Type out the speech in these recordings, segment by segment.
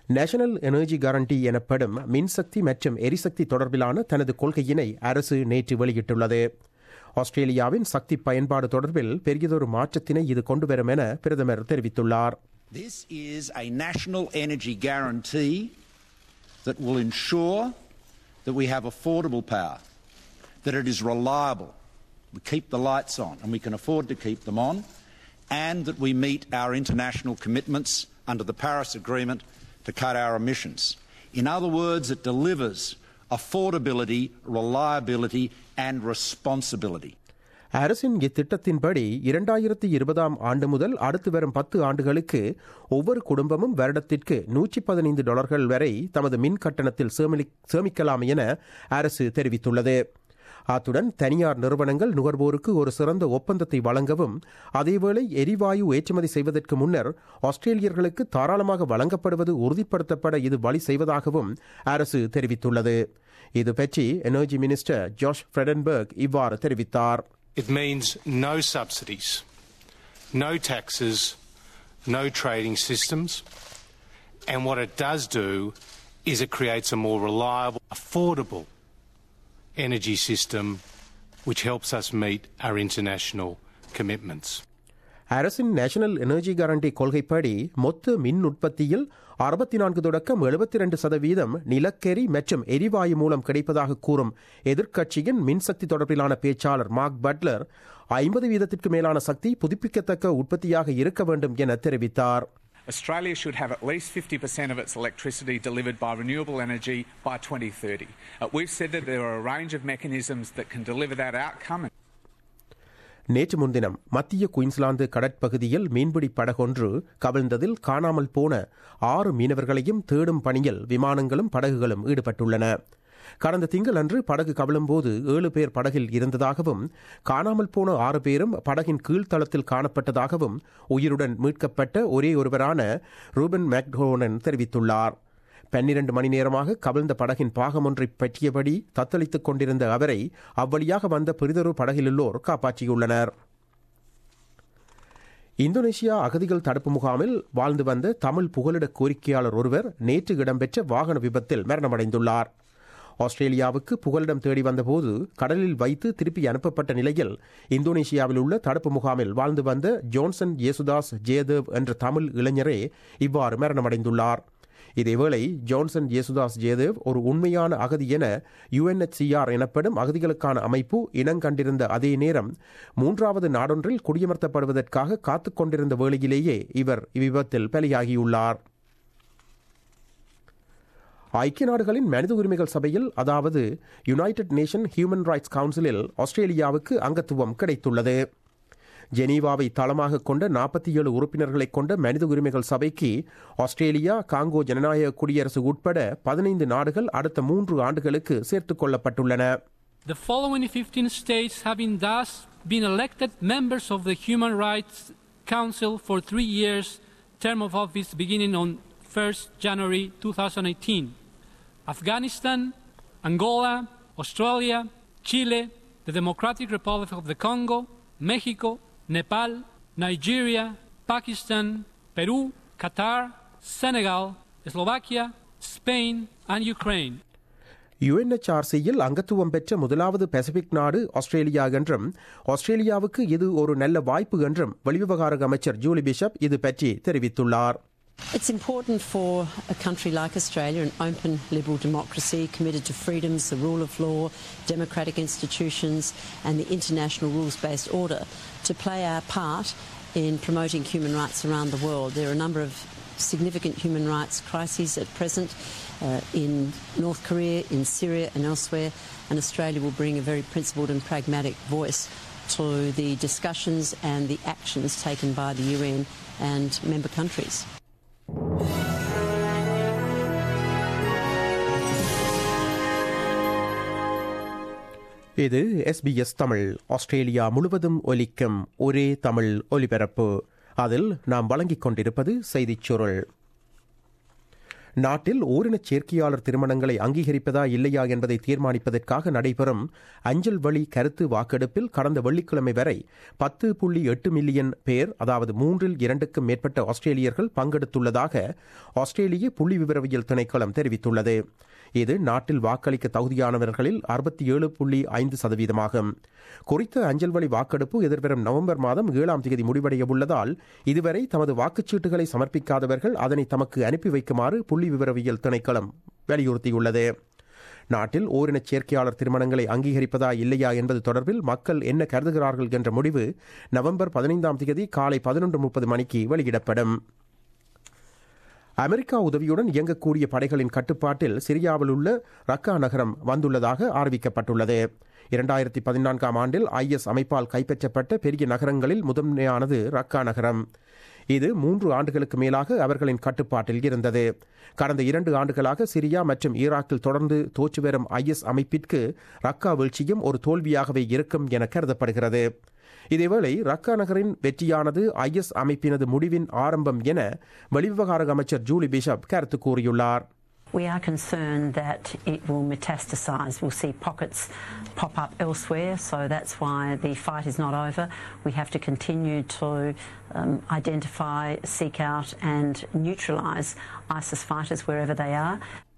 National energy guarantee எனப்படும் மின்சக்தி மற்றும் எரிசக்தி தொடர்பிலான தனது கொள்கையினை அரசு நேற்று வெளியிட்டுள்ளது ஆஸ்திரேலியாவின் சக்தி பயன்பாடு தொடர்பில் பெரியதொரு மாற்றத்தினை இது கொண்டுவரும் என பிரதமர் தெரிவித்துள்ளார் This is a national energy guarantee that will ensure that we have affordable power, that it is reliable, we keep the lights on and we can afford to keep them on, and that we meet our international commitments under the Paris Agreement to cut our emissions. In other words, it delivers affordability, reliability, and responsibility. அரசின் இத்திட்டத்தின்படி இரண்டாயிரத்தி இருபதாம் ஆண்டு முதல் அடுத்து வரும் பத்து ஆண்டுகளுக்கு ஒவ்வொரு குடும்பமும் வருடத்திற்கு நூற்றி பதினைந்து டாலர்கள் வரை தமது மின் கட்டணத்தில் சேமி- சேமிக்கலாம் என அரசு தெரிவித்துள்ளது அத்துடன் தனியார் நிறுவனங்கள் நுகர்வோருக்கு ஒரு சிறந்த ஒப்பந்தத்தை வழங்கவும் அதேவேளை எரிவாயு ஏற்றுமதி செய்வதற்கு முன்னர் ஆஸ்திரேலியர்களுக்கு தாராளமாக வழங்கப்படுவது உறுதிப்படுத்தப்பட இது வழி செய்வதாகவும் அரசு தெரிவித்துள்ளது இது பற்றி எனர்ஜி மினிஸ்டர் ஜாஷ் ஃப்ரெடன்பர்க் இவ்வாறு தெரிவித்தார் It means no subsidies, no taxes, no trading systems. And what it does do is it creates a more reliable, affordable energy system which helps us meet our international commitments. அரசின் national energy guarantee கொள்கைப்படி மொத்த மின் உற்பத்தியில் அறுபத்தி நான்கு தொடக்கம் எழுபத்தி ரெண்டு சதவீதம் நிலக்கரி மற்றும் எரிவாயு மூலம் கிடைப்பதாக கூறும் எதிர்க்கட்சியின் மின்சக்தி தொடர்பிலான பேச்சாளர் மார்க் பட்லர் ஐம்பது வீதத்திற்கு மேலான சக்தி புதுப்பிக்கத்தக்க உற்பத்தியாக இருக்க வேண்டும் என தெரிவித்தார் Australia should have at least 50% of its electricity delivered by renewable energy by 2030. Uh, we've said that there are a range of mechanisms that can deliver that outcome. நேற்று முன்தினம் மத்திய குயின்ஸ்லாந்து கடற்பகுதியில் மீன்பிடி படகொன்று கவிழ்ந்ததில் காணாமல் போன ஆறு மீனவர்களையும் தேடும் பணியில் விமானங்களும் படகுகளும் ஈடுபட்டுள்ளன கடந்த திங்களன்று படகு கவிழும்போது ஏழு பேர் படகில் இருந்ததாகவும் காணாமல் போன ஆறு பேரும் படகின் கீழ்த்தளத்தில் காணப்பட்டதாகவும் உயிருடன் மீட்கப்பட்ட ஒரே ஒருவரான ரூபன் மேக்டோனன் தெரிவித்துள்ளார் பன்னிரண்டு மணி நேரமாக கவிழ்ந்த படகின் பாகம் ஒன்றை பற்றியபடி தத்தளித்துக் கொண்டிருந்த அவரை அவ்வழியாக வந்த பெரிதொரு படகிலுள்ளோர் காப்பாற்றியுள்ளனர் இந்தோனேஷியா அகதிகள் தடுப்பு முகாமில் வாழ்ந்து வந்த தமிழ் புகலிட கோரிக்கையாளர் ஒருவர் நேற்று இடம்பெற்ற வாகன விபத்தில் மரணமடைந்துள்ளார் ஆஸ்திரேலியாவுக்கு புகலிடம் தேடி வந்தபோது கடலில் வைத்து திருப்பி அனுப்பப்பட்ட நிலையில் இந்தோனேஷியாவில் உள்ள தடுப்பு முகாமில் வாழ்ந்து வந்த ஜோன்சன் யேசுதாஸ் ஜெயதேவ் என்ற தமிழ் இளைஞரே இவ்வாறு மரணமடைந்துள்ளார் இதேவேளை ஜான்சன் யேசுதாஸ் ஜெயதேவ் ஒரு உண்மையான அகதி என யுஎன்எச்சிஆர் எனப்படும் அகதிகளுக்கான அமைப்பு இனங்கண்டிருந்த அதே நேரம் மூன்றாவது நாடொன்றில் குடியமர்த்தப்படுவதற்காக காத்துக் கொண்டிருந்த வேளையிலேயே இவர் இவ்விபத்தில் பலியாகியுள்ளார் ஐக்கிய நாடுகளின் மனித உரிமைகள் சபையில் அதாவது யுனைடெட் நேஷன் ஹியூமன் ரைட்ஸ் கவுன்சிலில் ஆஸ்திரேலியாவுக்கு அங்கத்துவம் கிடைத்துள்ளது ஜெனீவாவை தளமாக கொண்ட நாற்பத்தி ஏழு உறுப்பினர்களை கொண்ட மனித உரிமைகள் சபைக்கு ஆஸ்திரேலியா காங்கோ ஜனநாயக குடியரசு உட்பட பதினைந்து நாடுகள் அடுத்த மூன்று ஆண்டுகளுக்கு சேர்த்துக் கொள்ளப்பட்டுள்ளன The following 15 states having thus been elected members of the Human Rights Council for three years, term of office beginning on 1st January 2018 Afghanistan, Angola, Australia, Chile, the Democratic Republic of the Congo, Mexico, Nepal, Nigeria, Pakistan, Peru, Qatar, Senegal, Slovakia, Spain, and Ukraine. யுஎன்எச்ஆர்சியில் அங்கத்துவம் பெற்ற முதலாவது Pacific நாடு Australia என்றும் ஆஸ்திரேலியாவுக்கு இது ஒரு நல்ல வாய்ப்பு என்றும் வெளிவிவகார அமைச்சர் ஜூலி பிஷப் இது பற்றி தெரிவித்துள்ளார் It's important for a country like Australia, an open liberal democracy committed to freedoms, the rule of law, democratic institutions, and the international rules based order, to play our part in promoting human rights around the world. There are a number of significant human rights crises at present uh, in North Korea, in Syria, and elsewhere, and Australia will bring a very principled and pragmatic voice to the discussions and the actions taken by the UN and member countries. இது SBS Tamil Australia முழுவதும் ஒலிக்கும் ஒரே தமிழ் ஒலிபரப்பு அதில் நாம் வழங்கிக் கொண்டிருப்பது செய்திச் சுருள் நாட்டில் ஓரினச் சேர்க்கையாளர் திருமணங்களை அங்கீகரிப்பதா இல்லையா என்பதை தீர்மானிப்பதற்காக நடைபெறும் அஞ்சல் வழி கருத்து வாக்கெடுப்பில் கடந்த வெள்ளிக்கிழமை வரை பத்து புள்ளி எட்டு மில்லியன் பேர் அதாவது மூன்றில் இரண்டுக்கும் மேற்பட்ட ஆஸ்திரேலியர்கள் பங்கெடுத்துள்ளதாக ஆஸ்திரேலிய புள்ளி விவரவியல் திணைக்களம் தெரிவித்துள்ளது இது நாட்டில் வாக்களிக்க தகுதியானவர்களில் அறுபத்தி ஏழு புள்ளி ஐந்து சதவீதமாகும் குறித்த அஞ்சல் வழி வாக்கெடுப்பு எதிர்வரும் நவம்பர் மாதம் ஏழாம் தேதி முடிவடைய உள்ளதால் இதுவரை தமது வாக்குச்சீட்டுகளை சமர்ப்பிக்காதவர்கள் அதனை தமக்கு அனுப்பி வைக்குமாறு புள்ளி விவரவியல் திணைக்களம் வலியுறுத்தியுள்ளது நாட்டில் ஓரினச் சேர்க்கையாளர் திருமணங்களை அங்கீகரிப்பதா இல்லையா என்பது தொடர்பில் மக்கள் என்ன கருதுகிறார்கள் என்ற முடிவு நவம்பர் பதினைந்தாம் தேதி காலை பதினொன்று முப்பது மணிக்கு வெளியிடப்படும் அமெரிக்கா உதவியுடன் இயங்கக்கூடிய படைகளின் கட்டுப்பாட்டில் சிரியாவில் உள்ள ரக்கா நகரம் வந்துள்ளதாக அறிவிக்கப்பட்டுள்ளது இரண்டாயிரத்தி பதினான்காம் ஆண்டில் ஐஎஸ் அமைப்பால் கைப்பற்றப்பட்ட பெரிய நகரங்களில் முதன்மையானது ரக்கா நகரம் இது மூன்று ஆண்டுகளுக்கு மேலாக அவர்களின் கட்டுப்பாட்டில் இருந்தது கடந்த இரண்டு ஆண்டுகளாக சிரியா மற்றும் ஈராக்கில் தொடர்ந்து தோற்று வரும் ஐஎஸ் அமைப்பிற்கு ரக்கா வீழ்ச்சியும் ஒரு தோல்வியாகவே இருக்கும் என கருதப்படுகிறது இதேவேளை ரக்கா நகரின் வெற்றியானது ஐஎஸ் அமைப்பினது முடிவின் ஆரம்பம் என வெளிவிவகார அமைச்சர் ஜூலி பிஷப் கருத்து கூறியுள்ளார் We are concerned that it will metastasise. We'll see pockets pop up elsewhere, so that's why the fight is not over. We have to continue to um, identify, seek out, and neutralise ISIS fighters wherever they are.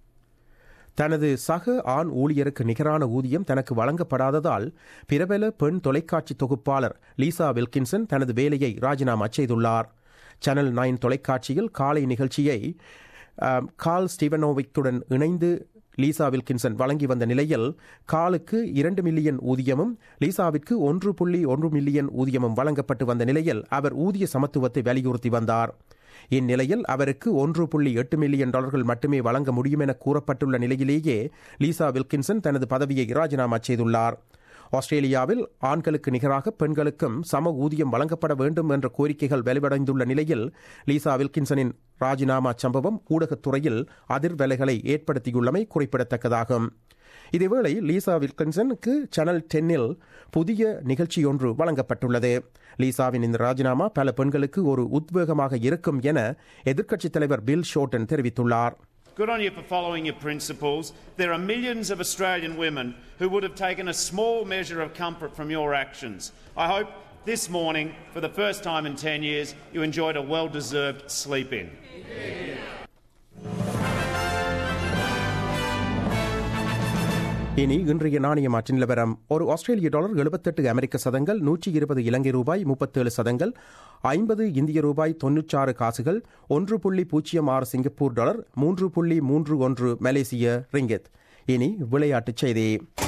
தனது சக ஆண் ஊழியருக்கு நிகரான ஊதியம் தனக்கு வழங்கப்படாததால் பிரபல பெண் தொலைக்காட்சி தொகுப்பாளர் லீசா வில்கின்சன் தனது வேலையை ராஜினாமா செய்துள்ளார் சேனல் நைன் தொலைக்காட்சியில் காலை நிகழ்ச்சியை ஆம், கால் ஸ்டீவனோவிக்குடன் இணைந்து லீசா வில்கின்சன் வழங்கி வந்த நிலையில் காலுக்கு இரண்டு மில்லியன் ஊதியமும் லீசாவிற்கு ஒன்று புள்ளி ஒன்று மில்லியன் ஊதியமும் வழங்கப்பட்டு வந்த நிலையில் அவர் ஊதிய சமத்துவத்தை வலியுறுத்தி வந்தார் இந்நிலையில் அவருக்கு ஒன்று புள்ளி எட்டு மில்லியன் டாலர்கள் மட்டுமே வழங்க முடியும் என கூறப்பட்டுள்ள நிலையிலேயே லீசா வில்கின்சன் தனது பதவியை ராஜினாமா செய்துள்ளார் ஆஸ்திரேலியாவில் ஆண்களுக்கு நிகராக பெண்களுக்கும் சம ஊதியம் வழங்கப்பட வேண்டும் என்ற கோரிக்கைகள் வெளிவடைந்துள்ள நிலையில் லீசா வில்கின்சனின் ராஜினாமா சம்பவம் ஊடகத்துறையில் அதிர்வலைகளை ஏற்படுத்தியுள்ளமை குறிப்பிடத்தக்கதாகும் இதேவேளை லீசா வில்கின்சனுக்கு சேனல் டென்னில் புதிய நிகழ்ச்சியொன்று வழங்கப்பட்டுள்ளது லீசாவின் இந்த ராஜினாமா பல பெண்களுக்கு ஒரு உத்வேகமாக இருக்கும் என எதிர்க்கட்சித் தலைவர் பில் ஷோட்டன் தெரிவித்துள்ளார் Good on you for following your principles. There are millions of Australian women who would have taken a small measure of comfort from your actions. I hope this morning, for the first time in 10 years, you enjoyed a well deserved sleep in. இனி இன்றைய நாணய மாற்று நிலவரம் ஒரு ஆஸ்திரேலிய dollar எழுபத்தெட்டு அமெரிக்க சதங்கள் நூற்றி இருபது இலங்கை ரூபாய் முப்பத்தேழு சதங்கள் ஐம்பது இந்திய ரூபாய் தொன்னூற்றாறு காசுகள் ஒன்று புள்ளி பூஜ்ஜியம் ஆறு சிங்கப்பூர் டாலர் மூன்று புள்ளி மூன்று ஒன்று மலேசிய ரிங்கெத் இனி விளையாட்டுச் செய்தி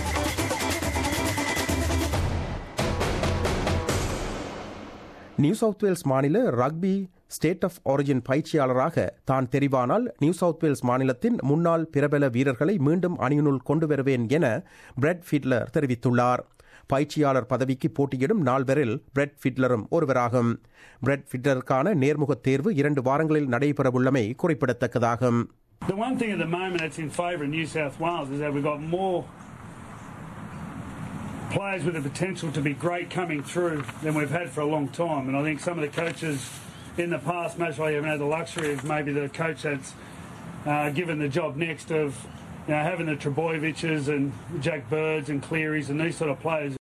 நியூ சவுத் வேல்ஸ் மாநில ரக்பி ஸ்டேட் ஆஃப் ஒரிஜின் பயிற்சியாளராக தான் தெரிவானால் நியூ சவுத் வேல்ஸ் மாநிலத்தின் முன்னாள் பிரபல வீரர்களை மீண்டும் அணியினுள் கொண்டு வருவேன் என பிரெட் ஃபிட்லர் தெரிவித்துள்ளார் பயிற்சியாளர் பதவிக்கு போட்டியிடும் நால்வரில் பிரெட் ஃபிட்லரும் ஒருவராகும் பிரெட் ஃபிட்லருக்கான நேர்முக தேர்வு இரண்டு வாரங்களில் நடைபெறவுள்ளமை குறிப்பிடத்தக்கதாகும் The one thing at the moment that's in favour of New South Wales is that we've got more players with the potential to be great coming through than we've had for a long time. And I think some of the coaches in the past, most likely haven't had the luxury of maybe the coach that's uh, given the job next of you know, having the Trebojeviches and Jack Birds and Clearys and these sort of players.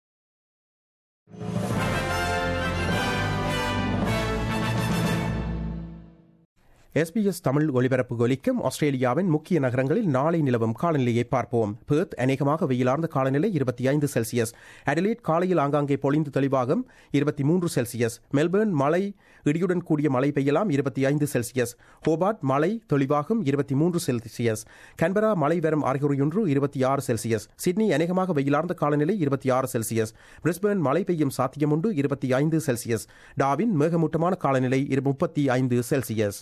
SBS Tamil ஒலிபரப்பு ஒலிக்கும் ஆஸ்திரேலியாவின் முக்கிய நகரங்களில் நாளை நிலவும் காலநிலையை பார்ப்போம் Perth அநேகமாக வெயிலார்ந்த காலநிலை இருபத்தி ஐந்து செல்சியஸ் அடிலேட் காலையில் ஆங்காங்கே பொழிந்து தெளிவாகும் இருபத்தி மூன்று செல்சியஸ் மெல்பேர்ன் மழை இடியுடன் கூடிய மழை பெய்யலாம் இருபத்தி ஐந்து செல்சியஸ் ஹோபார்ட் மழை தெளிவாகும் இருபத்தி மூன்று செல்சியஸ் கன்பரா மழை வரும் அறிகுறியொன்று இருபத்தி ஆறு செல்சியஸ் சிட்னி அநேகமாக வெயிலார்ந்த காலநிலை இருபத்தி ஆறு செல்சியஸ் பிரிஸ்பேர்ன் மழை பெய்யும் சாத்தியமுண்டு இருபத்தி ஐந்து செல்சியஸ் டாவின் மேகமூட்டமான காலநிலை முப்பத்தி ஐந்து செல்சியஸ்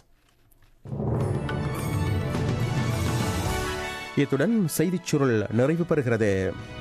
இத்துடன் செய்திச் சுருள் நிறைவு பெறுகிறது